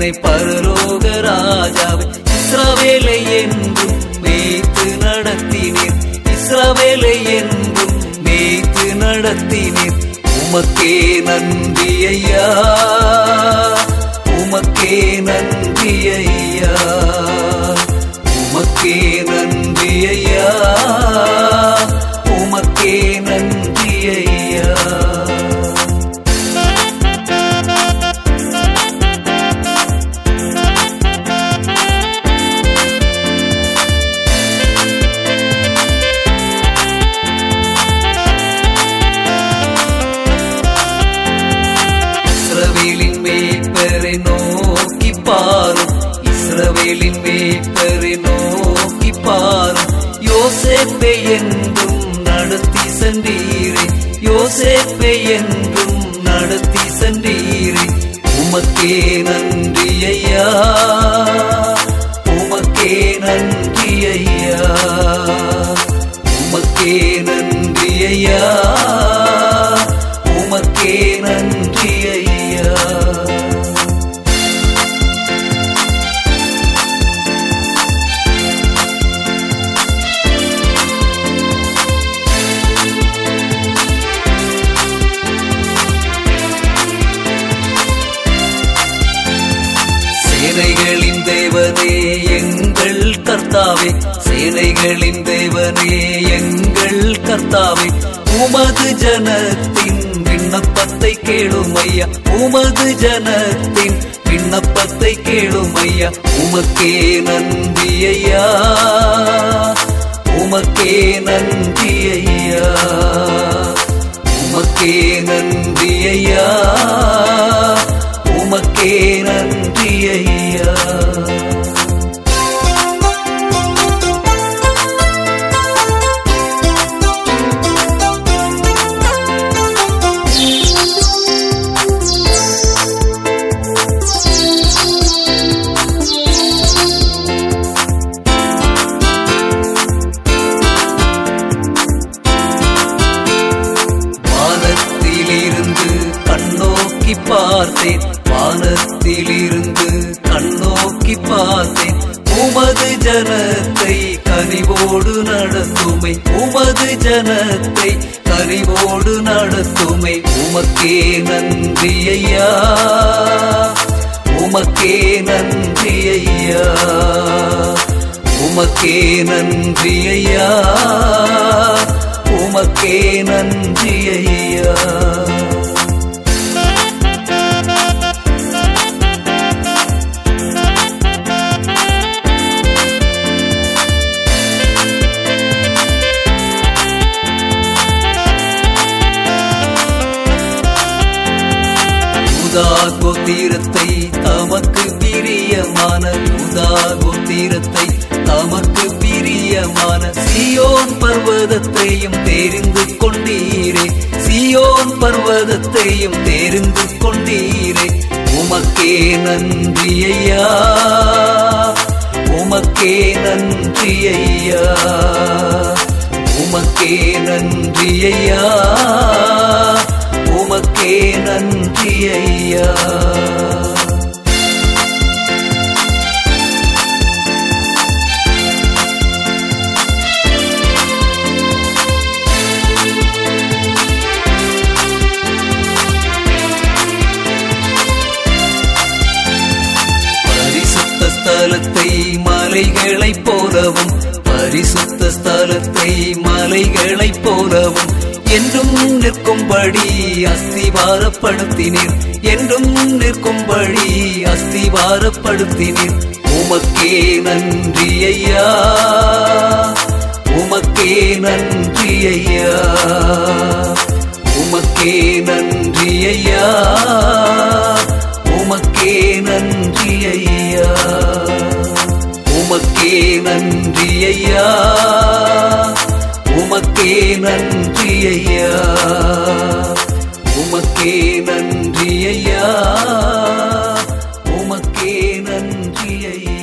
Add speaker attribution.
Speaker 1: என்னை பரலோக ராஜாவை இஸ்ரவேலை என்றும் மேய்த்து நடத்தினீர் இஸ்ரவேலை என்றும் மேய்த்து நடத்தினீர் உமக்கே நன்றி ஐயா உமக்கே நன்றி ஐயா உமக்கே நன்றி ஐயா உமக்கே நன்றி ஐயா இஸ்ரவேலின் மேய்ப்பரை நோக்கி பாரும் இஸ்ரவேலின் மேய்ப்பரை நோக்கி பாரும் யோசேப்பை என்றும் நடத்தி சென்றீரே யோசேப்பை என்றும் நடத்தி சென்றீரே உமக்கே நன்றி ஐயா உமக்கே நன்றி ஐயா உமக்கே நன்றி ஐயா உமக்கே நன்றி ஐயா சேனைகளின் தேவனே எங்கள் கர்த்தாவே சேனைகளின் தேவனே எங்கள் கர்த்தாவே உமது ஜனத்தின் விண்ணப்பத்தை கேளும் ஐயா உமது ஜனத்தின் விண்ணப்பத்தை கேளும் ஐயா உமக்கே நன்றி ஐயா உமக்கே நன்றி ஐயா உமக்கே நன்றி ஐயா உமக்கே நன்றி ஐயா வானத்திலிருந்து கண்ணோக்கி பார்த்தேன் வானத்திலிருந்து கண்ணோக்கி பார்த்தேன் உமது ஜனத்தை கனிவோடு நடத்துமை உமது ஜனத்தை கனிவோடு நடத்துமை உமக்கே நன்றி ஐயா உமக்கே நன்றி ஐயா உமக்கே நன்றி ஐயா உமக்கே நன்றி ஐயா யூதா கோத்திரத்தை தமக்கு பிரியமான யூதா கோத்திரத்தை தமக்கு பிரியமான சியோன் பர்வதத்தையும் தெரிந்து கொண்டீரே சியோன் பர்வதத்தையும் தெரிந்து கொண்டீரே உமக்கே நன்றி ஐயா உமக்கே நன்றி ஐயா உமக்கே நன்றி ஐயா உமக்கே நன்றி ஐயா பரிசுத்த ஸ்தலத்தை மலைகளைப் போலவும் பரிசுத்த ஸ்தலத்தை மலைகளைப் போலவும் என்றும் நிற்கும்படி அஸ்திவாரப்படுத்தினீர் என்றும் நிற்கும்படி அஸ்திவாரப்படுத்தினீர் உமக்கே நன்றி ஐயா உமக்கே நன்றி ஐயா உமக்கே நன்றி ஐயா உமக்கே நன்றி ஐயா உமக்கே நன்றி ஐயா உமக்கே நன்றி ஐயா உமக்கே நன்றி ஐயா உமக்கே நன்றி ஐயா